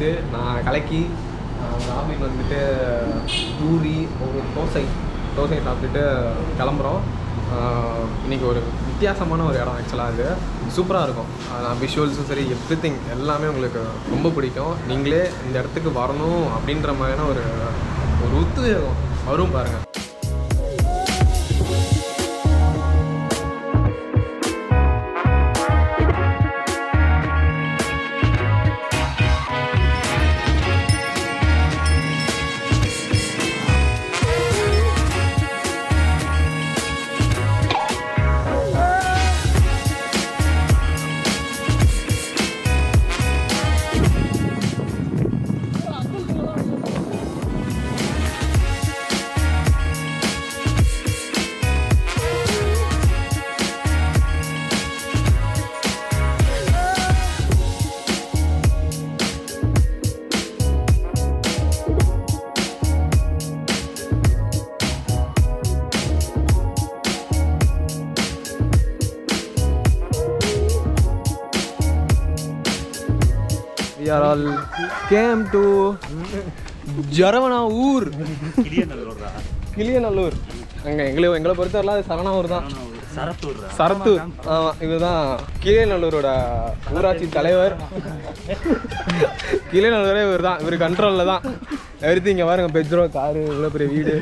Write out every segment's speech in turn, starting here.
முடிஞ்சிருச்சு நான் கலக்கி ஆஹ் ராபின் வந்துட்டு பூரி ஒரு தோசை தோசை சாப்பிட்டுட்டு கிளம்புறோம் ஆஹ் இன்னைக்கு ஒரு வித்தியாசமான ஒரு இடம் ஆக்சுவலாக அது சூப்பராக இருக்கும் நான் விஷுவல்ஸும் சரி எவ்ரி திங் எல்லாமே உங்களுக்கு ரொம்ப பிடிக்கும் நீங்களே இந்த இடத்துக்கு வரணும் அப்படின்ற மாதிரியான ஒரு ஒரு உத்வேகம் வரும் பாருங்கள் We are all came to ஜரவனா ஊர் கிளியநல்லூர் அங்கே எங்களை எங்களை பொறுத்தவரைலாம் அது சரணாவூர் தான் சரத்தூர்ரா சரத்தூர் ஆமாம் இதுதான் கீழநல்லூரோட ஊராட்சி தலைவர் கீழநல்லூரே இவர் தான் இவர் கண்ட்ரோலில் தான் எவ்ரி இங்கே பாருங்க பெட்ரோ காரு இவ்வளோ பெரிய வீடு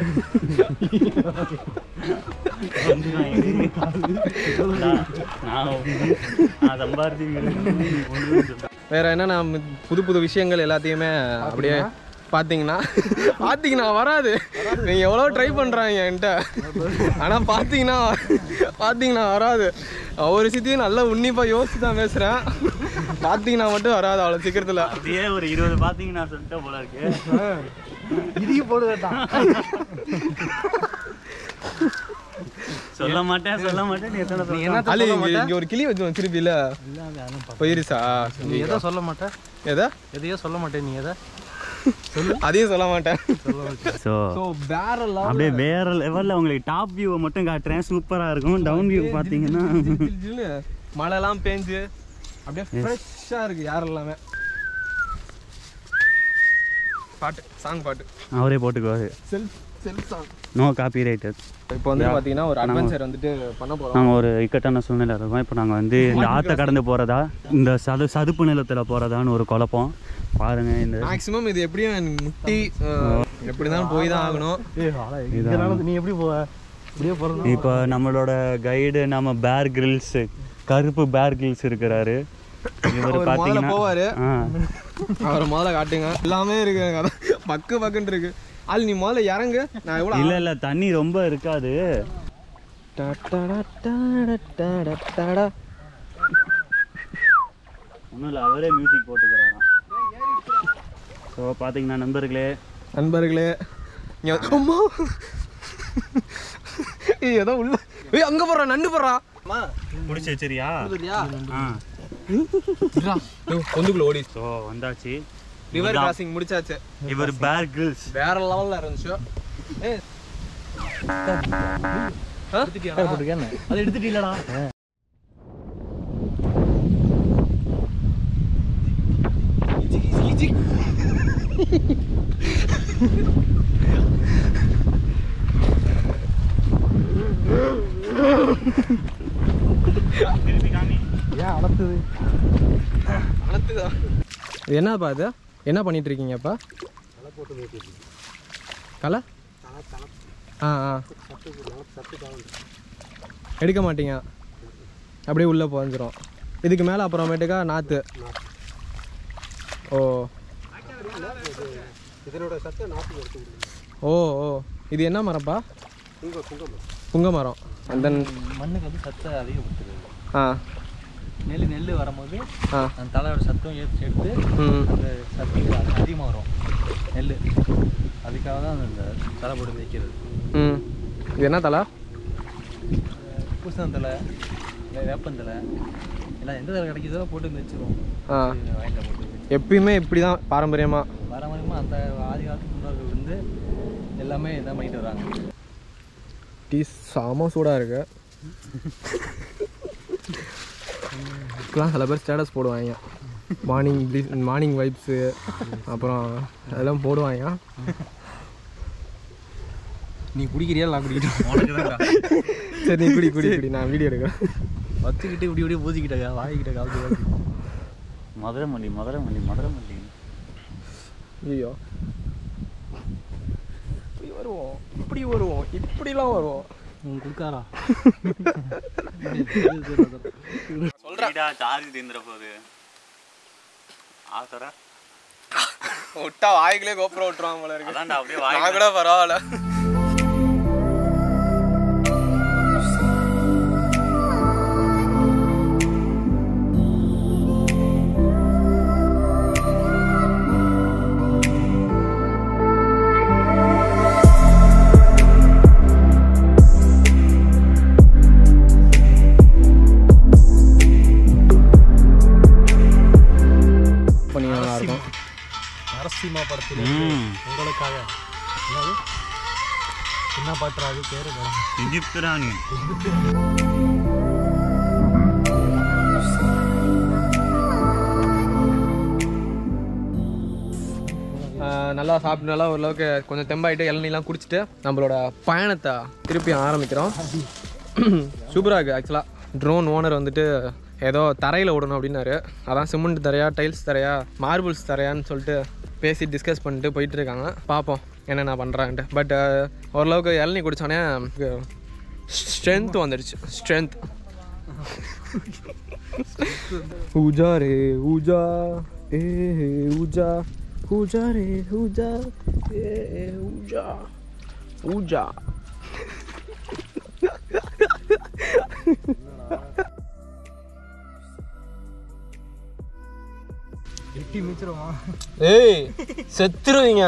நான் சம்பாரிச்சு வேற என்னன்னா புது புது விஷயங்கள் எல்லாத்தையுமே அப்படியே பார்த்தீங்கன்னா பார்த்தீங்கன்னா வராது நீங்கள் எவ்வளோ ட்ரை பண்ணுறாங்க என்கிட்ட ஆனால் பார்த்தீங்கன்னா பார்த்தீங்கன்னா வராது ஒவ்வொரு விஷயத்தையும் நல்லா உன்னிப்பாக யோசிச்சு தான் பேசுகிறேன் பார்த்தீங்கன்னா மட்டும் வராது அவ்வளோ சீக்கிரத்தில் அப்படியே ஒரு இருபது பாத்தீங்கன்னா சொல்லிட்டேன் போல இருக்கு இதுக்கு போடு வேண்டாம் சொல்ல மாட்டேன் சொல்ல மாட்டேன் நீ எத்தனை நீ சொல்ல என்ன அலி சொல்ல இங்கே மாட்டே இங்கே ஒரு கிளி வச்சு வச்சிருப்பீல போயிருச்சா நீ எதை சொல்ல மாட்டே எதை எதையோ சொல்ல மாட்டே நீ எதை அதையும் சொல்ல மாட்டேன் ஸோ ஸோ வேற level. அப்படியே வேற லெவல்ல உங்களுக்கு டாப் வியூவை மட்டும் காட்டுறேன் சூப்பரா இருக்கும் டவுன் வியூ பாத்தீங்கன்னா ஜில்லு ஜில்லுன்னு மழைலாம் பேஞ்சு அப்படியே ஃப்ரெஷ்ஷாக இருக்கு யார் எல்லாமே பாட்டு சாங் பாட்டு அவரே போட்டுக்குவாரு self self song no copywriter இப்போ வந்து பார்த்தீங்கன்னா ஒரு அட்வென்ச்சர் வந்துட்டு பண்ண போகிறோம் நாங்கள் ஒரு இக்கட்டான சூழ்நிலை இருக்கோம் இப்போ நாங்கள் வந்து இந்த ஆற்றை கடந்து போகிறதா இந்த சது சதுப்பு நிலத்தில் போகிறதான்னு ஒரு குழப்பம் பாருங்க இந்த மேக்ஸிமம் இது எப்படியும் எனக்கு முட்டி அஹ், எப்படி தான் போய் தான் ஆகணும் இதனால நீ எப்படி போவ இப்படியே போறது இப்போ நம்மளோட கைடு நம்ம பேர் கிரில்ஸ் கருப்பு பேர் கிரில்ஸ் இருக்கிறாரு இவர் அவர் முதல்ல பார்த்தீங்கன்னா போவாரு ஆ அவரை முதல்ல காட்டுங்க எல்லாமே இருக்கு எனக்கு அதான் பக்கு பக்குன்னு இருக்கு ஆள் நீ முதல்ல இறங்கு நான் எவ்வளோ இல்லை இல்லை தண்ணி ரொம்ப இருக்காது ஒன்றும் இல்லை அவரே மியூசிக் போட்டுக்கிறாராம் ஸோ பார்த்தீங்கன்னா நண்பர்களே நண்பர்களே இங்க வந்து- அம்மா ஏய் ஏதோ உள்ள ஏய் அங்க போறா நண்டு போறா பிடிச்சி வச்சிரியா ஆ பொந்துக்குள்ள ஓடி ஸோ வந்தாச்சு ரிவர் கிராசிங் முடிச்சாச்சு இவர் பேர் கிரில்ஸ் வேற லெவல்ல இருந்துச்சு ஏய் ஆ? போட்டுருக்கேன் அதை எடுத்துட்டீங்களா ஏன் அடத்துது அனத்துதா இது என்னப்பா இது என்ன பண்ணிட்டு இருக்கீங்கப்பா களை ஆ ஆ எடுக்க மாட்டீங்க அப்படியே உள்ளே புதஞ்சிரும் இதுக்கு மேலே அப்புறமேட்டுக்கா நாற்று ஓ இதனோட சத்தை நாட்டு எடுத்து ஓ ஓ இது என்ன மரம்ப்பா புங்க புங்க புங்க மரம் அண்ட் தென் மண்ணுக்கு வந்து சத்தை அதிகப்படுத்துது ஆ நெல் நெல் வரும்போது ஆ அந்த தலையோட சத்தம் ஏற்றி எடுத்து ம் அந்த சத்து அதிகமாக வரும் நெல் அதுக்காக தான் அந்த தலை போட்டு வைக்கிறது ம் இது என்ன தலை பூசணத்தலை இல்லை வேப்பந்தலை எல்லாம் எந்த தலை கிடைக்குதோ போட்டு வச்சிருவோம் ஆ வயலில் போட்டு வச்சு எப்பயுமே இப்படி தான் பாரம்பரியமாக பாரம்பரியமாக அந்த ஆதி காலத்து முன்னோர்கள் வந்து எல்லாமே இதான் பண்ணிட்டு வராங்க டீ செம சூடாக இருக்கு இப்பெல்லாம் சில பேர் ஸ்டேட்டஸ் போடுவாங்க மார்னிங் மார்னிங் வைப்ஸு அப்புறம் அதெல்லாம் போடுவாங்க நீ குடிக்கிறியா நான் குடிக்கிறேன் உனக்கு தான்டா சரி நீ குடி குடி குடி நான் வீடியோ எடுக்கிறேன் வச்சுக்கிட்டு இப்படி இப்படி பூசிக்கிட்டா வாங்கிக்கிட்ட காலத்து மதுரை மல்லி மதுரை மல்லி மதுரை மல்லி ஐயோ இப்படி வருவோம் இப்படி வருவோம் இப்படிலாம் வருவோம் உன் குடுக்காரா சொல்கிறா சார்ஜ் தீந்துற போகுது ஆத்தரா விட்டா வாய்க்குள்ளே கோப்புறம் விட்டுருவாங்க போல இருக்கு அதான்டா அப்படியே நான் வாய் கூட பரவாயில்ல பண்ணி நல்லா இருக்கும் நரசிம்மா படத்தில் ம் உங்களுக்காக என்னது என்ன பாட்டுறாது பேரு எகிப்து ராணி ஆஹ் நல்லா சாப்பிட்டு நல்லா ஓரளவுக்கு கொஞ்சம் தெம்பாயிட்டு இளநீலாம் குடிச்சிட்டு நம்மளோட பயணத்தை திருப்பி ஆரம்பிக்கிறோம் சூப்பராக இருக்குது ஆக்சுவலாக ட்ரோன் ஓனர் வந்துட்டு ஏதோ தரையில் விடணும் அப்படின்னாரு அதான் சிமெண்ட் தரையா டைல்ஸ் தரையா மார்பிள்ஸ் தரையான்னு சொல்லிட்டு பேசி டிஸ்கஸ் பண்ணிட்டு போயிட்டு இருக்காங்க பார்ப்போம் என்னென்ன பண்ணுறான்ட்டு பட் ஓரளவுக்கு இளநீ குடித்தோடனே ஸ்ட்ரென்த் வந்துடுச்சு ஸ்ட்ரென்த் ஊஜா ரே ஊஜா ஏ ஊஜா ஊஜா ரே ஊஜா ஏ ஊஜா ஊஜா எட்டி மிச்சிருமா ஏய் செத்துருவீங்க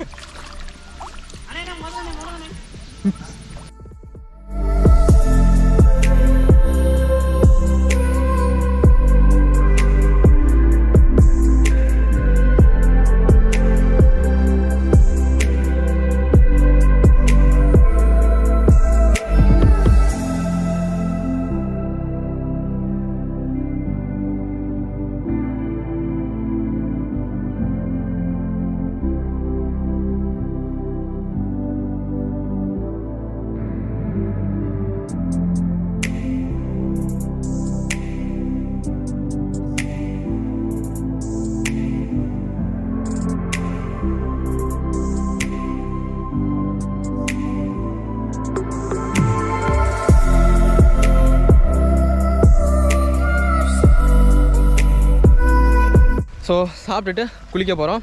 ஸோ சாப்பிட்டுட்டு குளிக்க போகிறோம்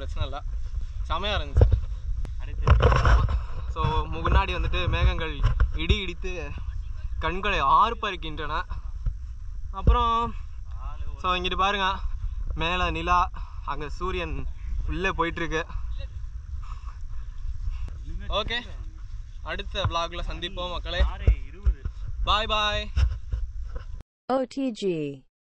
பிரச்சனை இல்லை செமையாக இருந்துச்சு ஸோ முன்னாடி வந்துட்டு மேகங்கள் இடி இடித்து கண்களை ஆர்ப்பரிக்கின்றன அப்புறம் ஸோ இங்கிட்டு பாருங்க மேலே நிலா அங்கே சூரியன் உள்ளே போயிட்டுருக்கு ஓகே அடுத்த vlogல சந்திப்போம் மக்களே பாய் பாய் OTG